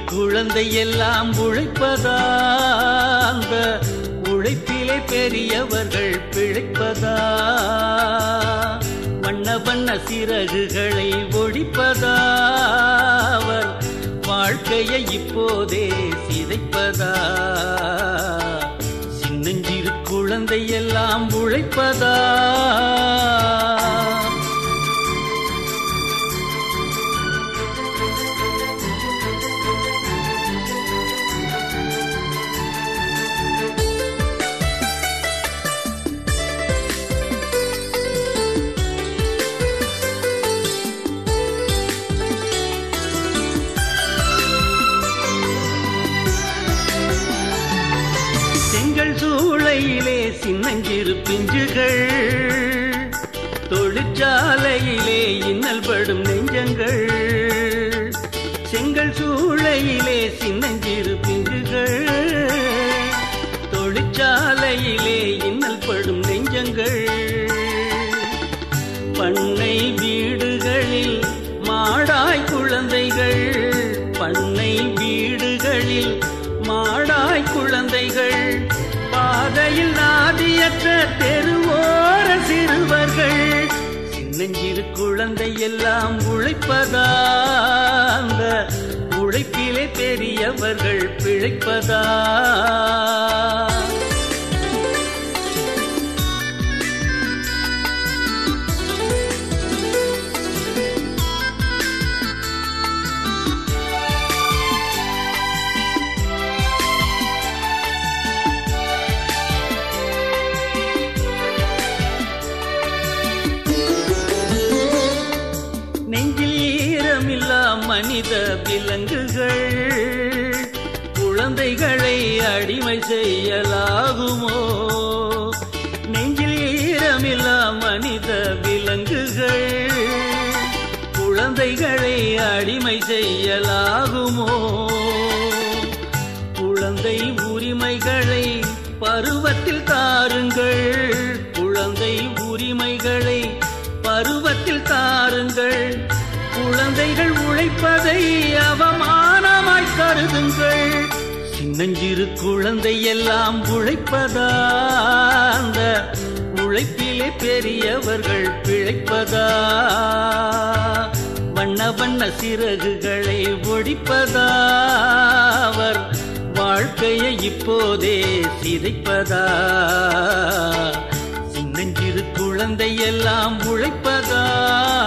குழந்தை எல்லாம் உழைப்பதா அந்த உழைப்பிலே பெரியவர்கள் பிழைப்பதா வண்ண வண்ண சிறகுகளை ஒழிப்பதா அவர் வாழ்க்கையை இப்போதே சிதைப்பதா சின்னஞ்சிறு குழந்தை எல்லாம் உழைப்பதா செங்கல் சூளையிலே சின்னஞ்சிறு பிஞ்சுகள் தொழிற்சாலையிலே இன்னல் படும் நெஞ்சங்கள் செங்கல் சூளையிலே சின்னஞ்சிறு பிஞ்சுகள் தொழிற்சாலையிலே இன்னல் படும் நெஞ்சங்கள் பண்ணை வீடுகளில் மாடாய் குழந்தைகள் பண்ணை வீடுகளில் மாடாய் குழந்தைகள் பாதையில் நாதியற்ற தெருவோர சிறுவர்கள் சின்னஞ்சிறு குழந்தை எல்லாம் உழைப்பதா அந்த உழைப்பிலே பெரியவர்கள் பிழைப்பதா நெஞ்சில் ஈரமில்லா மனித விலங்குகள் குழந்தைகளை அடிமை செய்யலாகுமோ நெஞ்சில் ஈரமில்லா மனித விலங்குகள் குழந்தைகளை அடிமை செய்யலாகுமோ குழந்தை உரிமைகளை பருவத்தில் தாருங்கள் குழந்தை உரிமைகளை பருவத்தில் தாருங்கள் குழந்தைகள் உழைப்பதை அவமானமாய் கருதுங்கள் சின்னஞ்சிறு குழந்தை எல்லாம் உழைப்பதா அந்த உழைப்பிலே பெரியவர்கள் பிழைப்பதா வண்ண வண்ண சிறகுகளை ஒழிப்பதா அவர் வாழ்க்கையை இப்போதே சிதைப்பதா சின்னஞ்சிறு குழந்தை எல்லாம் உழைப்பதா